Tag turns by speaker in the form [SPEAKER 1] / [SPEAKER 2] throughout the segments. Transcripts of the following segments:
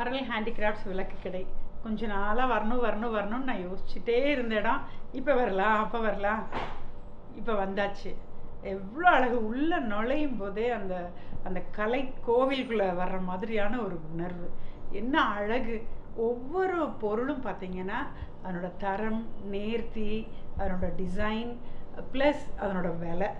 [SPEAKER 1] RL handicrafts விளக்கு கடை கொஞ்ச நாளாக வரணும் வரணும் வரணும்னு நான் யோசிச்சுட்டே இருந்த இடம் இப்போ வரலாம் அப்போ வரலாம் இப்போ வந்தாச்சு எவ்வளோ அழகு உள்ளே நுழையும் போதே அந்த அந்த கலை கோவிலுக்குள்ளே வர்ற மாதிரியான ஒரு உணர்வு என்ன அழகு ஒவ்வொரு பொருளும் பார்த்தீங்கன்னா அதனோட தரம் நேர்த்தி அதனோட டிசைன் ப்ளஸ் அதனோட விலை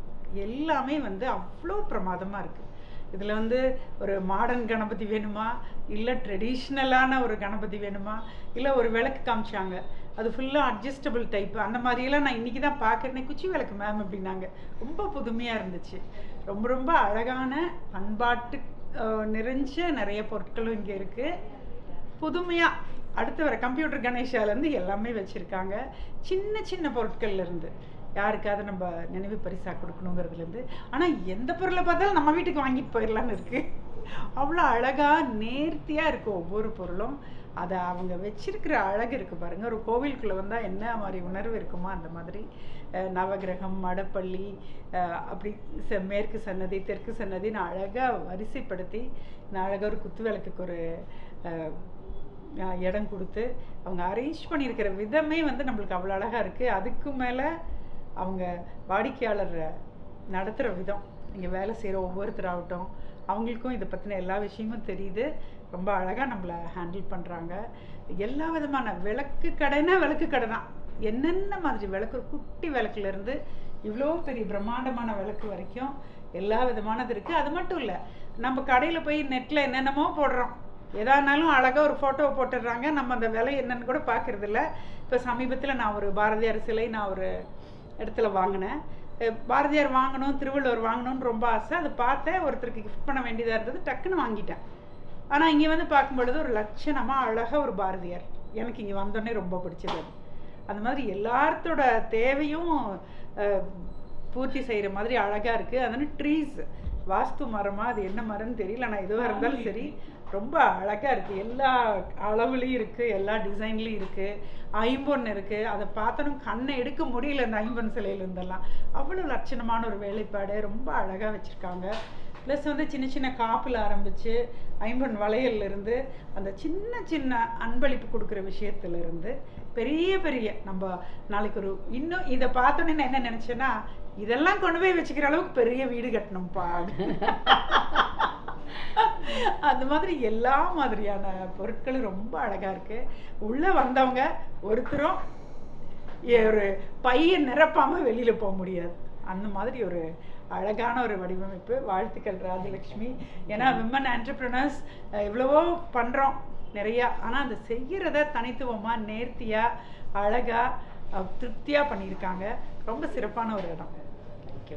[SPEAKER 1] எல்லாமே வந்து அவ்வளோ பிரமாதமாக இருக்குது இதில் வந்து ஒரு மாடர்ன் கணபதி வேணுமா இல்லை ட்ரெடிஷ்னலான ஒரு கணபதி வேணுமா இல்லை ஒரு விளக்கு காமிச்சாங்க அது ஃபுல்லாக அட்ஜஸ்டபிள் டைப் அந்த மாதிரியெல்லாம் நான் இன்றைக்கி தான் பார்க்குறேன் குச்சி விளக்கு மேம் அப்படின்னாங்க ரொம்ப புதுமையாக இருந்துச்சு ரொம்ப ரொம்ப அழகான பண்பாட்டு அஹ், நிறைஞ்ச நிறைய பொருட்களும் இங்கே இருக்குது புதுமையாக அடுத்து வர கம்ப்யூட்டர் கணேஷாலேருந்து எல்லாமே வச்சுருக்காங்க சின்ன சின்ன பொருட்கள்ல இருந்து யாருக்காவது நம்ம நினைவு பரிசாக கொடுக்கணுங்கிறதுலேருந்து ஆனால் எந்த பொருளை பார்த்தாலும் நம்ம வீட்டுக்கு வாங்கிட்டு போயிடலான்னு இருக்குது அவ்வளோ அழகாக நேர்த்தியாக இருக்கும் ஒவ்வொரு பொருளும் அதை அவங்க வச்சிருக்கிற அழகு இருக்குது பாருங்கள் ஒரு கோவிலுக்குள்ளே வந்தால் என்ன மாதிரி உணர்வு இருக்குமோ அந்த மாதிரி அஹ், நவகிரகம் மடப்பள்ளி அஹ், அப்படி செ- மேற்கு சன்னதி தெற்கு சன்னதின்னு அழகாக வரிசைப்படுத்தி நான் அழகாக ஒரு குத்து விளக்குக்கு ஒரு அஹ், அஹ் இடம் கொடுத்து அவங்க அரேஞ்ச் பண்ணியிருக்கிற விதமே வந்து நம்மளுக்கு அவ்வளோ அழகாக இருக்குது அதுக்கு மேலே அவங்க வாடிக்கையாளர் நடத்துகிற விதம் இங்கே வேலை செய்கிற ஒவ்வொருத்தராகட்டும் அவங்களுக்கும் இதை பற்றின எல்லா விஷயமும் தெரியுது ரொம்ப அழகாக நம்மளை ஹேண்டில் பண்ணுறாங்க எல்லா விதமான விளக்கு கடைனா விளக்கு கடை தான் என்னென்ன மாதிரி விளக்கு ஒரு குட்டி விளக்குலேருந்து இவ்வளோ பெரிய பிரம்மாண்டமான விளக்கு வரைக்கும் எல்லா விதமானது இருக்குது அது மட்டும் இல்லை நம்ம கடையில் போய் நெட்டில் என்னென்னமோ போடுறோம் எதானாலும் அழகாக ஒரு ஃபோட்டோவை போட்டுடுறாங்க நம்ம அந்த விலை என்னன்னு கூட பார்க்கறதில்ல இப்போ சமீபத்தில் நான் ஒரு பாரதியார் சிலை நான் ஒரு இடத்துல வாங்கினேன் அஹ் பாரதியார் வாங்கணும் திருவள்ளுவர் வாங்கணும்னு ரொம்ப ஆசை அதை பார்த்தேன் ஒருத்தருக்கு கிஃப்ட் பண்ண வேண்டியதாக இருந்தது டக்குன்னு வாங்கிட்டேன் ஆனால் இங்கே வந்து பார்க்கும் பொழுது ஒரு லட்சணமாக அழகாக ஒரு பாரதியார் எனக்கு இங்கே வந்தோடனே ரொம்ப பிடிச்சது அது அந்த மாதிரி எல்லாத்தோட தேவையும் அஹ், பூர்த்தி செய்கிற மாதிரி அழகாக இருக்குது அதனால ட்ரீஸ் வாஸ்து மரமா அது என்ன மரம்னு தெரியல ஆனால் எதுவாக இருந்தாலும் சரி ரொம்ப அழகாக இருக்குது எல்லா அளவுலேயும் இருக்குது எல்லா டிசைன்லேயும் இருக்குது ஐம்பொன் இருக்குது அதை பார்த்தோன்னா கண்ணை எடுக்க முடியல அந்த ஐம்பொன் சிலையில இருந்தெல்லாம் அவ்வளோ லட்சணமான ஒரு வேலைப்பாடு ரொம்ப அழகாக வச்சுருக்காங்க ப்ளஸ் வந்து சின்ன சின்ன காப்பில் ஆரம்பித்து ஐம்பொன் வளையல்ல இருந்து அந்த சின்ன சின்ன அன்பளிப்பு கொடுக்குற விஷயத்துல இருந்து பெரிய பெரிய நம்ம நாளைக்கு ஒரு இன்னும் இதை பார்த்தோன்னே நான் என்ன நினச்சேன்னா இதெல்லாம் கொண்டு போய் வச்சுக்கிற அளவுக்கு பெரிய வீடு கட்டணும்ப்பா அந்த மாதிரி எல்லா மாதிரியான பொருட்களும் ரொம்ப அழகா இருக்கு உள்ள வந்தவங்க ஒருத்தரும் ஏ- ஒரு பைய நிரப்பாம வெளியில போக முடியாது அந்த மாதிரி ஒரு அழகான ஒரு வடிவமைப்பு வாழ்த்துக்கள் ராஜலக்ஷ்மி ஏன்னா விமன் ஆண்டர்பிரினர்ஸ் எவ்வளவோ பண்றோம் நிறையா ஆனா அந்த செய்யறத தனித்துவமா நேர்த்தியா அழகா அஹ், திருப்தியா பண்ணியிருக்காங்க ரொம்ப சிறப்பான ஒரு இடம்